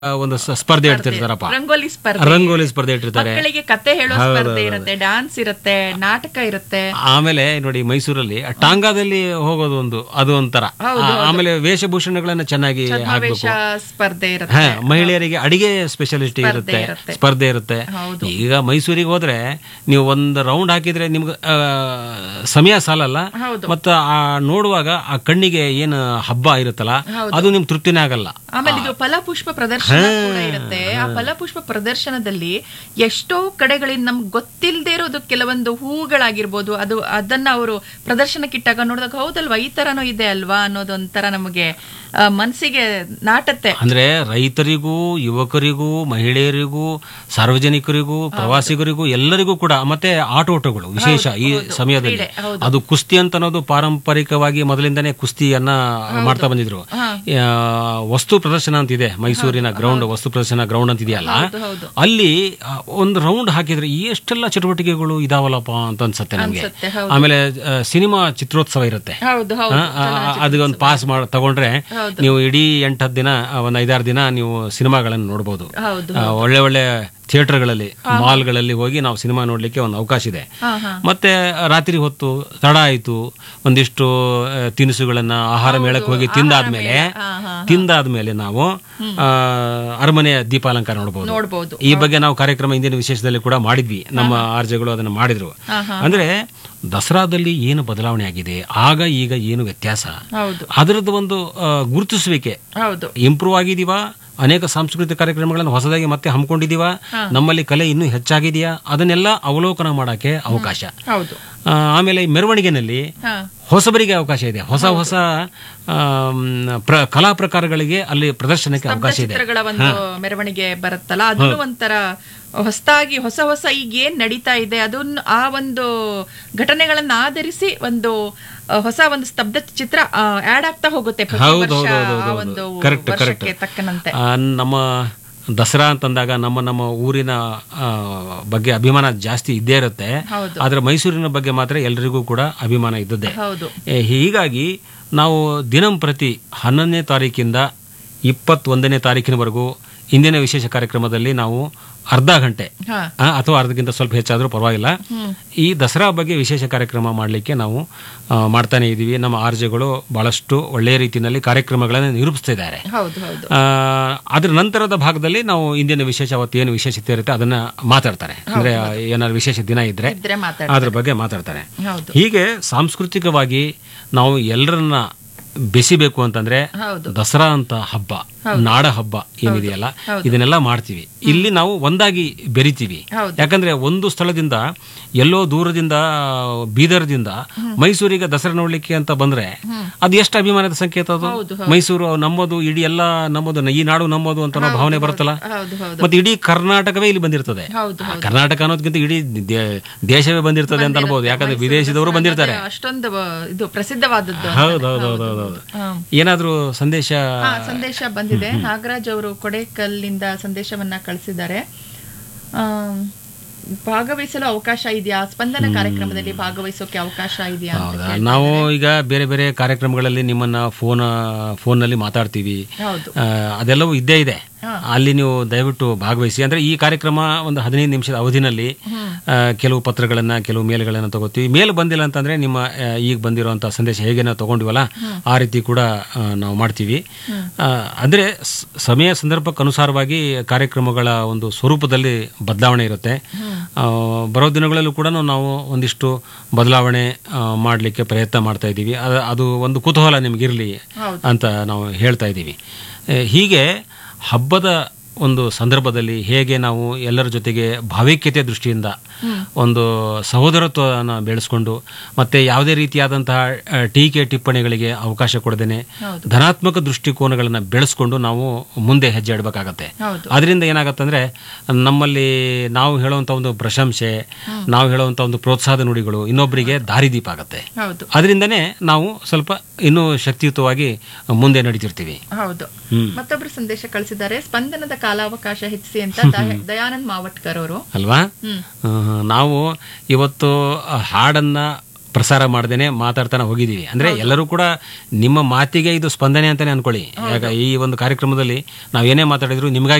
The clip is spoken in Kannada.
ಒಂದು ಸ- ಸ್ಪರ್ಧೆ ಇಡ್ತಿರ್ತಾರಪ್ಪ ರಂಗೋಲಿ ಸ್ಪರ್ಧೆ ರಂಗೋಲಿ ಸ್ಪರ್ಧೆ ಇಟ್ಟಿರ್ತಾರೆ ಮಕ್ಕಳಿಗೆ ಕತೆ ಹೇಳೋ ಸ್ಪರ್ಧೆ ಇರುತ್ತೆ ಡ್ಯಾನ್ಸ್ ಇರುತ್ತೆ ನಾಟಕ ಇರುತ್ತೆ ಆಮೇಲೆ ನೋಡಿ ಮೈಸೂರಲ್ಲಿ ಟಾಂಗಾದಲ್ಲಿ ಹೋಗೋದು ಒಂದು ಅದು ಒಂಥರ ಆ- ಆಮೇಲೆ ವೇಷಭೂಷಣಗಳನ್ನ ಚೆನ್ನಾಗಿ ಛದ್ಮವೇಷ ಹಾಕ್ಬೇಕು ಸ್ಪರ್ಧೆ ಇರುತ್ತೆ ಹಾ ಮಹಿಳೆಯರಿಗೆ ಅಡಿಗೆ ಸ್ಪೆಷಲಿಸ್ಟ್ ಇರುತ್ತೆ ಇರುತ್ತೆ. ಸ್ಪರ್ಧೆ ಇರುತ್ತೆ ಹೌದು. ಈಗ ಮೈಸೂರಿಗೆ ಹೋದ್ರೆ ನೀವು ಒಂದು ರೌಂಡ್ ಹಾಕಿದ್ರೆ ನಿಮ್ಗೆ ಆ, ಸಮಯ ಸಾಲಲ್ಲ ಹೌದು. ಮತ್ತ ಆ ನೋಡುವಾಗ ಆ ಕಣ್ಣಿಗೆ ಏನು ಹಬ್ಬ ಇರುತ್ತಲ್ಲ ಅದು ನಿಮ್ಗೆ ತೃಪ್ತಿನೇ ಆಗಲ್ಲ ಆಮೇಲೆ ಇದು ಫಲಪುಷ್ಪ ಪ್ರದರ್ಶನ ಕೂಡ ಇರುತ್ತೆ ಆ ಫಲಪುಷ್ಪ ಪ್ರದರ್ಶನದಲ್ಲಿ ಎಷ್ಟೋ ಕಡೆಗಳಿಂದ ನಮ್ಗೆ ಗೊತ್ತಿಲ್ಲದೆ ಇರೋದು ಕೆಲವೊಂದು ಹೂಗಳಾಗಿರ್ಬೋದು ಅದು ಅದನ್ನ ಅವರು ಪ್ರದರ್ಶನಕ್ಕಿಟ್ಟಾಗ ನೋಡಿದಾಗ ಹೌದಲ್ವಾ ಈ ತರನೂ ಇದೆ ಅಲ್ವಾ ಅನ್ನೋದೊಂಥರ ನಮಗೆ ಆ, ಮನ್ಸಿಗೆ ನಾಟತ್ತೆ ಅಂದ್ರೆ ರೈತರಿಗೂ ಯುವಕರಿಗೂ ಮಹಿಳೆಯರಿಗೂ ಸಾರ್ವಜನಿಕರಿಗೂ ಪ್ರವಾಸಿಗರಿಗೂ ಎಲ್ಲರಿಗೂ ಕೂಡ ಮತ್ತೆ ಆಟೋಟಗಳು ವಿಶೇಷ ಈ ಸಮಯದಲ್ಲಿ ಅದು ಕುಸ್ತಿ ಅಂತ ಅನ್ನೋದು ಪಾರಂಪರಿಕವಾಗಿ ಮೊದಲಿಂದನೇ ಕುಸ್ತಿಯನ್ನ ಮಾಡ್ತಾ ಬಂದಿದ್ರು ಆ, ವಸ್ತು ಪ್ರದರ್ಶನ ಅಂತ ಇದೆ ಮೈಸೂರಿನ ಗ್ರೌಂಡ್ ವಸ್ತು ಪ್ರದರ್ಶನ ಗ್ರೌಂಡ್ ಅಂತ ಇದೆಯಲ್ಲ ಹೌದು. ಅಲ್ಲಿ ಆ, ಒಂದು ರೌಂಡ್ ಹಾಕಿದ್ರೆ ಎಷ್ಟೆಲ್ಲ ಚಟುವಟಿಕೆಗಳು ಇದಾವಲ್ಲಪ್ಪ ಅಂತ ಅನ್ಸುತ್ತೆ ನಮ್ಗೆ ಅನ್ಸುತ್ತೆ, ಹೌದು. ಆಮೇಲೆ ಆ, ಸಿನಿಮಾ ಚಿತ್ರೋತ್ಸವ ಇರುತ್ತೆ ಹೌದು ಹೌದು ಆ, ಆ, ಅದು ಒಂದು ಪಾಸ್ ಮಾಡಿ ತಗೊಂಡ್ರೆ ನೀವು ಇಡೀ ಎಂಟು ಹತ್ತು ದಿನ ಆ, ಒಂದು ಐದಾರು ದಿನ ನೀವು ಸಿನಿಮಾಗಳನ್ನು ನೋಡ್ಬೋದು ಹೌದು ಆ, ಒಳ್ಳೆ ಒಳ್ಳೆ ಥಿಯೇಟರ್ಗಳಲ್ಲಿ ಮಾಲ್ಗಳಲ್ಲಿ ಹೋಗಿ ನಾವು ಸಿನಿಮಾ ನೋಡ್ಲಿಕ್ಕೆ ಒಂದು ಅವಕಾಶ ಇದೆ ಹಾ ಹಾ ಮತ್ತೆ ರಾತ್ರಿ ಹೊತ್ತು ತಡ ಆಯ್ತು ಒಂದಿಷ್ಟು ಆ, ತಿನಿಸುಗಳನ್ನ ಆಹಾರ ಮೇಳಕ್ಕೆ ಹೋಗಿ ತಿಂದಾದ್ಮೇಲೆ ಹಾ ಹಾ ತಿಂದಾದ್ಮೇಲೆ ನಾವು ಆ, ಅರಮನೆಯ ದೀಪಾಲಂಕಾರ ನೋಡ್ಬೋದು ನೋಡ್ಬೋದು ಈ ಬಗ್ಗೆ ನಾವು ಕಾರ್ಯಕ್ರಮ ಇಂದಿನ ವಿಶೇಷದಲ್ಲಿ ಕೂಡ ಮಾಡಿದ್ವಿ ನಮ್ಮ ಆರ್ಜೆಗಳು ಅದನ್ನ ಮಾಡಿದ್ರು ಹಾ ಹಾ ಅಂದ್ರೆ ದಸರಾದಲ್ಲಿ ಏನು ಬದಲಾವಣೆ ಆಗಿದೆ ಆಗ ಈಗ ಏನು ವ್ಯತ್ಯಾಸ ಹೌದು ಅದರದ್ದು ಒಂದು ಆ, ಗುರುತಿಸುವಿಕೆ ಹೌದು ಇಂಪ್ರೂವ್ ಆಗಿದೀವಾ ಅನೇಕ ಸಾಂಸ್ಕೃತಿಕ ಕಾರ್ಯಕ್ರಮಗಳನ್ನು ಹೊಸದಾಗಿ ಮತ್ತೆ ಹಮ್ಮಿಕೊಂಡಿದೀವಾ ನಮ್ಮಲ್ಲಿ ಕಲೆ ಇನ್ನೂ ಹೆಚ್ಚಾಗಿದೆಯಾ ಅದನ್ನೆಲ್ಲ ಅವಲೋಕನ ಮಾಡಕ್ಕೆ ಅವಕಾಶ ಹೌದು ಆ, ಆಮೇಲೆ ಈ ಮೆರವಣಿಗೆನಲ್ಲಿ ಹಾ ಹೊಸಬರಿಗೆ ಅವಕಾಶ ಇದೆ ಹೊಸ ಹೊಸ ಆಮ್, ಪ್ರ ಕಲಾ ಪ್ರಕಾರಗಳಿಗೆ ಅಲ್ಲಿ ಪ್ರದರ್ಶನಕ್ಕೆ ಅವಕಾಶ ಇದೆ ಚಿತ್ರಗಳ ಒಂದು ಮೆರವಣಿಗೆ ಬರುತ್ತಲ್ಲ ಅದನ್ನು ಒಂಥರ ಹೊಸದಾಗಿ ಹೊಸ ಹೊಸ ಈಗ ಏನ್ ನಡೀತಾ ಇದೆ ಅದನ್ನ ಆ ಒಂದು ಘಟನೆಗಳನ್ನ ಆಧರಿಸಿ ಒಂದು ಆ, ಹೊಸ ಒಂದು ಸ್ತಬ್ಧ ಚಿತ್ರ ಆಡ್ ಆಗ್ತಾ ಹೋಗುತ್ತೆ ಪ್ರತಿ ಹೌದು, ವರ್ಷ ಹೌದು, ಹೌದು, ಆ ಹೌದು. ಒಂದು Correct, ವರ್ಷಕ್ಕೆ correct. ತಕ್ಕನಂತೆ ಆ, ನಮ್ಮ ದಸರಾ ಅಂತಂದಾಗ ನಮ್ಮ ನಮ್ಮ ಊರಿನ ಆ, ಬಗ್ಗೆ ಅಭಿಮಾನ ಜಾಸ್ತಿ ಇದ್ದೇ ಇರುತ್ತೆ ಹೌದು. ಆದ್ರೆ ಮೈಸೂರಿನ ಬಗ್ಗೆ ಮಾತ್ರ ಎಲ್ರಿಗೂ ಕೂಡ ಅಭಿಮಾನ ಇದ್ದದ್ದೇ ಹೌದು ಏ, ಹೀಗಾಗಿ ನಾವು ದಿನಂಪ್ರತಿ ಹನ್ನೊಂದನೇ ತಾರೀಕಿಂದ ಇಪ್ಪತ್ತೊಂದನೇ ತಾರೀಕಿನವರೆಗೂ ಇಂದಿನ ವಿಶೇಷ ಕಾರ್ಯಕ್ರಮದಲ್ಲಿ ನಾವು ಅರ್ಧ ಗಂಟೆ ಹಾ ಆ, ಅಥವಾ ಅರ್ಧಕ್ಕಿಂತ ಸ್ವಲ್ಪ ಹೆಚ್ಚಾದರೂ ಪರವಾಗಿಲ್ಲ ಈ ದಸರಾ ಬಗ್ಗೆ ವಿಶೇಷ ಕಾರ್ಯಕ್ರಮ ಮಾಡಲಿಕ್ಕೆ ನಾವು ಆ, ಮಾಡ್ತಾನೆ ಇದ್ದೀವಿ ನಮ್ಮ ಆರ್ಜೆಗಳು ಬಹಳಷ್ಟು ಒಳ್ಳೆಯ ರೀತಿಯಲ್ಲಿ ಕಾರ್ಯಕ್ರಮಗಳನ್ನು ನಿರೂಪಿಸ್ತಾ ಇದ್ದಾರೆ ಹೌದು ಹೌದು ಆ, ಅದ್ರ ನಂತರದ ಭಾಗದಲ್ಲಿ ನಾವು ಇಂದಿನ ವಿಶೇಷ ಅವತ್ತು ಏನು ವಿಶೇಷತೆ ಇರುತ್ತೆ ಅದನ್ನ ಮಾತಾಡ್ತಾರೆ ಅಂದ್ರೆ ಏನಾದ್ರು ವಿಶೇಷ ದಿನ ಇದ್ರೆ ಇದ್ರೆ ಮಾತಾಡ ಅದ್ರ ಬಗ್ಗೆ ಮಾತಾಡ್ತಾರೆ ಹೌದು ಹೀಗೆ ಸಾಂಸ್ಕೃತಿಕವಾಗಿ ನಾವು ಎಲ್ಲರನ್ನ ಬೆಸಿಬೇಕು ಅಂತಂದ್ರೆ ಹೌದು ದಸರಾ ಅಂತ ಹಬ್ಬ ನಾಡ ಹಬ್ಬ ಏನಿದೆಯಲ್ಲ ಇದನ್ನೆಲ್ಲ ಮಾಡ್ತೀವಿ ಇಲ್ಲಿ ನಾವು ಒಂದಾಗಿ ಬೆರಿತೀವಿ ಹೌದು. ಯಾಕಂದ್ರೆ ಒಂದು ಸ್ಥಳದಿಂದ ಎಲ್ಲೋ ದೂರದಿಂದ ಬೀದರ್ದಿಂದ ಮೈಸೂರಿಗೆ ದಸರಾ ನೋಡ್ಲಿಕ್ಕೆ ಅಂತ ಬಂದ್ರೆ ಅದು ಎಷ್ಟು ಅಭಿಮಾನದ ಸಂಕೇತ ಅದು ಹೌದು, ಮೈಸೂರು ನಮ್ಮದು ಇಡೀ ಎಲ್ಲ ನಮ್ಮದು ಈ ನಾಡು ನಮ್ಮದು ಅಂತ ನಾವು ಭಾವನೆ ಬರುತ್ತಲ್ಲ ಹೌದು ಹೌದು ಮತ್ತೆ ಇಡೀ ಕರ್ನಾಟಕವೇ ಇಲ್ಲಿ ಬಂದಿರ್ತದೆ ಹೌದು ಆ, ಕರ್ನಾಟಕ ಅನ್ನೋದಕ್ಕಿಂತ ಇಡೀ ದೇ- ದೇಶವೇ ಬಂದಿರ್ತದೆ ಅಂತ ಅನ್ಬೋದು ಯಾಕಂದ್ರೆ ವಿದೇಶದವರು ಬಂದಿರ್ತಾರೆ ಅಷ್ಟೊಂದು ಬ- ಇದು ಪ್ರಸಿದ್ಧವಾದದ್ದು ಹೌದು ಹೌದು ಹೌದು ಹೌದು ಹೌದು ಹ್ಮ್. ಏನಾದ್ರೂ ಸಂದೇಶ ಹಾ, ಸಂದೇಶ ಬಂದಿದೆ ನಾಗರಾಜ್ ಅವರು ಕೊಡೇಕಲ್ಲಿಂದ ಸಂದೇಶವನ್ನ ಕಳಿಸಿದ್ದಾರೆ ಆಮ್, ಭಾಗವಹಿಸಲು ಅವಕಾಶ ಇದೆಯಾ ಸ್ಪಂದನ ಕಾರ್ಯಕ್ರಮದಲ್ಲಿ ಭಾಗವಹಿಸೋಕೆ ಅವಕಾಶ ಇದೆಯಾ ಅಂತ ಹೌದಾ ನಾವು ಈಗ ಬೇರೆ ಬೇರೆ ಕಾರ್ಯಕ್ರಮಗಳಲ್ಲಿ ನಿಮ್ಮನ್ನ ಫೋನ್ ಫೋನ್ನಲ್ಲಿ ಮಾತಾಡ್ತೀವಿ ಹೌದು ಆ, ಅದೆಲ್ಲವೂ ಇದ್ದೇ ಇದೆ ಹಾ. ಅಲ್ಲಿ ನೀವು ದಯವಿಟ್ಟು ಭಾಗವಹಿಸಿ ಅಂದ್ರೆ ಈ ಕಾರ್ಯಕ್ರಮ ಒಂದು ಹದಿನೈದು ನಿಮಿಷದ ಅವಧಿನಲ್ಲಿ ಆ, ಕೆಲವು ಪತ್ರಗಳನ್ನ ಕೆಲವು ಮೇಲ್ಗಳನ್ನ ತಗೋತೀವಿ ಮೇಲ್ ಬಂದಿಲ್ಲ ಅಂತಂದ್ರೆ ನಿಮ್ಮ ಆ, ಈಗ ಬಂದಿರುವಂತ ಸಂದೇಶ ಹೇಗೆ ನಾವು ತಗೊಂಡಿವಲ್ಲ ಆ ರೀತಿ ಕೂಡ ಆ, ನಾವು ಮಾಡ್ತೀವಿ ಆ, ಅಂದ್ರೆ ಸ- ಸಮಯ ಸಂದರ್ಭಕ್ಕೆ ಅನುಸಾರವಾಗಿ ಕಾರ್ಯಕ್ರಮಗಳ ಒಂದು ಸ್ವರೂಪದಲ್ಲಿ ಬದಲಾವಣೆ ಇರುತ್ತೆ ಆ, ಬರೋ ದಿನಗಳಲ್ಲೂ ಕೂಡ ನಾವು ಒಂದಿಷ್ಟು ಬದಲಾವಣೆ ಮಾಡಲಿಕ್ಕೆ ಪ್ರಯತ್ನ ಮಾಡ್ತಾ ಇದ್ದೀವಿ ಅದ- ಅದು ಒಂದು ಕುತೂಹಲ ನಿಮಗಿರಲಿ ಹೌದು. ಅಂತ ನಾವು ಹೇಳ್ತಾ ಇದ್ದೀವಿ ಎ, ಹೀಗೆ ಹಬ್ಬದ ಒಂದು ಸಂದರ್ಭದಲ್ಲಿ ಹೇಗೆ ನಾವು ಎಲ್ಲರ ಜೊತೆಗೆ ಭಾವೈಕ್ಯತೆ ದೃಷ್ಟಿಯಿಂದ ಒಂದು ಸಹೋದರತ್ವವನ್ನು ಬೆಳೆಸ್ಕೊಂಡು ಮತ್ತೆ ಯಾವುದೇ ರೀತಿಯಾದಂತಹ ಆ, ಟೀಕೆ ಟಿಪ್ಪಣಿಗಳಿಗೆ ಅವಕಾಶ ಕೊಡದೇನೆ ಹೌದು. ಧನಾತ್ಮಕ ದೃಷ್ಟಿಕೋನಗಳನ್ನು ಬೆಳೆಸ್ಕೊಂಡು ನಾವು ಮುಂದೆ ಹೆಜ್ಜೆ ಇಡಬೇಕಾಗತ್ತೆ ಹೌದು ಅದರಿಂದ ಏನಾಗತ್ತಂದ್ರೆ ನಮ್ಮಲ್ಲಿ ನಾವು ಹೇಳುವಂತ ಒಂದು ಪ್ರಶಂಸೆ ನಾವು ಹೇಳುವಂತ ಒಂದು ಪ್ರೋತ್ಸಾಹದ ನುಡಿಗಳು ಇನ್ನೊಬ್ಬರಿಗೆ ದಾರಿದೀಪ ಆಗತ್ತೆ ಹೌದು ಅದರಿಂದನೇ ನಾವು ಸ್ವಲ್ಪ ಇನ್ನೂ ಶಕ್ತಿಯುತವಾಗಿ ಮುಂದೆ ನಡೀತಿರ್ತೀವಿ ಹೌದು ಹ್ಮ್. ಮತ್ತೊಬ್ರು ಸಂದೇಶ ಕಳಿಸಿದ್ದಾರೆ ಸ್ಪಂದನದ ಕಾಲಾವಕಾಶ ಹೆಚ್ಚಿಸಿ ಅಂತ ದಯ- ದಯಾನಂದ್ ಮಾವಟ್ಕರ್ ಅವರು ಅಲ್ವಾ ಹ್ಮ್ ಆ, ನಾವು ಇವತ್ತು ಹಾಡನ್ನ ಪ್ರಸಾರ ಮಾಡ್ದೇನೆ ಮಾತಾಡ್ತಾನೆ ಹೋಗಿದ್ದೀವಿ ಅಂದ್ರೆ ಎಲ್ಲರೂ ಕೂಡ ನಿಮ್ಮ ಮಾತಿಗೆ ಇದು ಸ್ಪಂದನೆ ಅಂತಾನೆ ಅನ್ಕೊಳ್ಳಿ ಯಾಕ ಈ ಒಂದು ಕಾರ್ಯಕ್ರಮದಲ್ಲಿ ನಾವು ಏನೇ ಮಾತಾಡಿದ್ರು ನಿಮ್ಗಾಗಿ